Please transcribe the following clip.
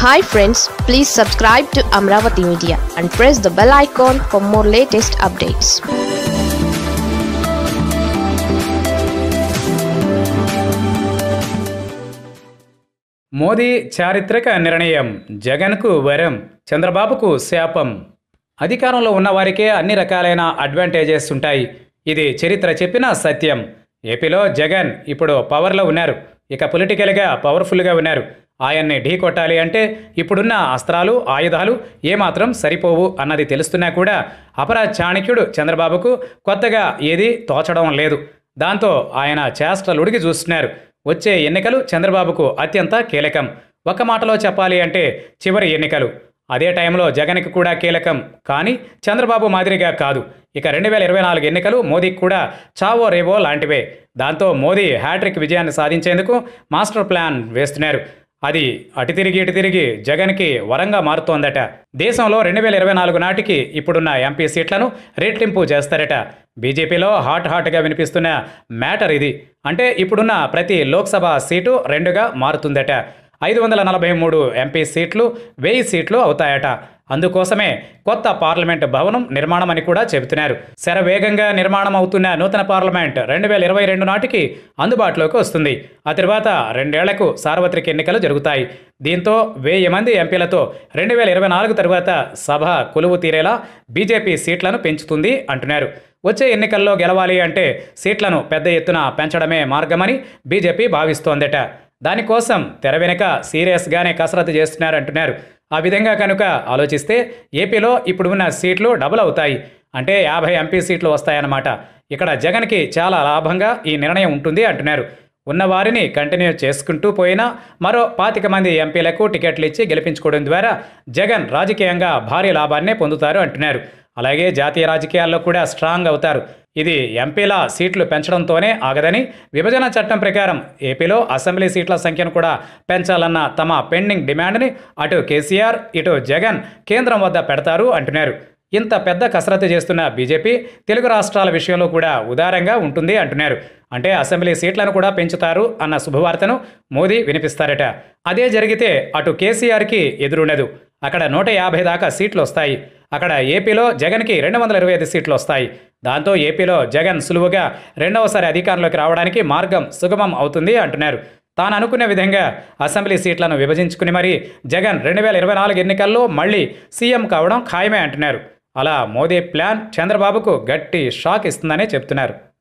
hi friends please subscribe to Amaravati media and press the bell icon for more latest updates Modi చారిత్రక నిర్ణయం జగన్కు వరం చంద్రబాబుకు శాపం అధికారంలో ఉన్నవారికే అన్ని రకాలైన అడ్వాంటేజెస్ ఉంటాయి ఇది చరిత్ర చెప్పిన సత్యం ఏపీలో జగన్ ఇప్పుడు పవర్లో ఉన్నారు ఇక పొలిటికల్గా పవర్ఫుల్గా ఉన్నారు ఆయన్ని ఢీ కొట్టాలి అంటే ఇప్పుడున్న అస్త్రాలు ఆయుధాలు ఏమాత్రం సరిపోవు అన్నది తెలుస్తున్నా కూడా అపర చాణక్యుడు చంద్రబాబుకు కొత్తగా ఏదీ తోచడం లేదు దాంతో ఆయన చేష్టలుడిగి చూస్తున్నారు వచ్చే ఎన్నికలు చంద్రబాబుకు అత్యంత కీలకం ఒక మాటలో చెప్పాలి అంటే చివరి ఎన్నికలు అదే టైంలో జగన్కి కూడా కీలకం కానీ చంద్రబాబు మాదిరిగా కాదు ఇక రెండు వేల ఇరవై నాలుగు ఎన్నికలు మోదీకి కూడా చావో రేవో లాంటివే దాంతో మోదీ హ్యాట్రిక్ విజయాన్ని సాధించేందుకు మాస్టర్ ప్లాన్ వేస్తున్నారు అది అటు తిరిగి ఇటు తిరిగి జగన్కి వరంగా మారుతోందట దేశంలో రెండు వేల ఇరవై నాలుగు నాటికి ఇప్పుడున్న ఎంపీ సీట్లను రేట్లింపు చేస్తారట బీజేపీలో హాట్ హాట్గా వినిపిస్తున్న మ్యాటర్ ఇది అంటే ఇప్పుడున్న ప్రతి లోక్సభ సీటు రెండుగా మారుతుందట ఐదు వందల నలభై మూడు ఎంపీ సీట్లు వెయ్యి సీట్లు అవుతాయట అందుకోసమే కొత్త పార్లమెంట్ భవనం నిర్మాణం అని కూడా చెబుతున్నారు శరవేగంగా నిర్మాణం అవుతున్న నూతన పార్లమెంట్ రెండు వేల ఇరవై రెండు నాటికి అందుబాటులోకి వస్తుంది ఆ తర్వాత రెండేళ్లకు సార్వత్రిక ఎన్నికలు జరుగుతాయి దీంతో వెయ్యి మంది ఎంపీలతో రెండు వేల ఇరవై నాలుగు తరువాత సభ కొలువు తీరేలా బీజేపీ సీట్లను పెంచుతుంది అంటున్నారు వచ్చే ఎన్నికల్లో గెలవాలి అంటే సీట్లను పెద్ద ఎత్తున పెంచడమే మార్గమని బీజేపీ భావిస్తోందట దానికోసం తెర వెనుక సీరియస్గానే కసరత్తు చేస్తున్నారంటున్నారు ఆ విధంగా కనుక ఆలోచిస్తే ఏపీలో ఇప్పుడు ఉన్న సీట్లు డబుల్ అవుతాయి అంటే యాభై ఎంపీ సీట్లు వస్తాయన్నమాట ఇక్కడ జగన్కి చాలా లాభంగా ఈ నిర్ణయం ఉంటుంది అంటున్నారు ఉన్న వారిని కంటిన్యూ చేసుకుంటూ పోయినా మరో పాతిక మంది ఎంపీలకు టికెట్లు ఇచ్చి గెలిపించుకోవడం ద్వారా జగన్ రాజకీయంగా భారీ లాభాన్నే పొందుతారు అంటున్నారు అలాగే జాతీయ రాజకీయాల్లో కూడా స్ట్రాంగ్ అవుతారు ఇది ఎంపీల సీట్లు పెంచడంతోనే ఆగదని విభజన చట్టం ప్రకారం ఏపీలో అసెంబ్లీ సీట్ల సంఖ్యను కూడా పెంచాలన్న తమ పెండింగ్ డిమాండ్ని అటు కేసీఆర్ ఇటు జగన్ కేంద్రం వద్ద పెడతారు అంటున్నారు ఇంత పెద్ద కసరత్తు చేస్తున్న బీజేపీ తెలుగు రాష్ట్రాల విషయంలో కూడా ఉదారంగా ఉంటుంది అంటున్నారు అంటే అసెంబ్లీ సీట్లను కూడా పెంచుతారు అన్న శుభవార్తను మోదీ వినిపిస్తారట అదే జరిగితే అటు కేసీఆర్కి ఎదురుండదు అక్కడ నూట యాభై దాకా సీట్లు వస్తాయి అక్కడ ఏపీలో జగన్కి రెండు వందల ఇరవై ఐదు సీట్లు వస్తాయి దాంతో ఏపీలో జగన్ సులువుగా రెండవసారి అధికారంలోకి రావడానికి మార్గం సుగమం అవుతుంది అంటున్నారు తాను అనుకునే విధంగా అసెంబ్లీ సీట్లను విభజించుకుని మరీ జగన్ రెండు వేల ఇరవై నాలుగు ఎన్నికల్లో మళ్ళీ సీఎం కావడం ఖాయమే అంటున్నారు అలా మోదీ ప్లాన్ చంద్రబాబుకు గట్టి షాక్ ఇస్తుందనే చెప్తున్నారు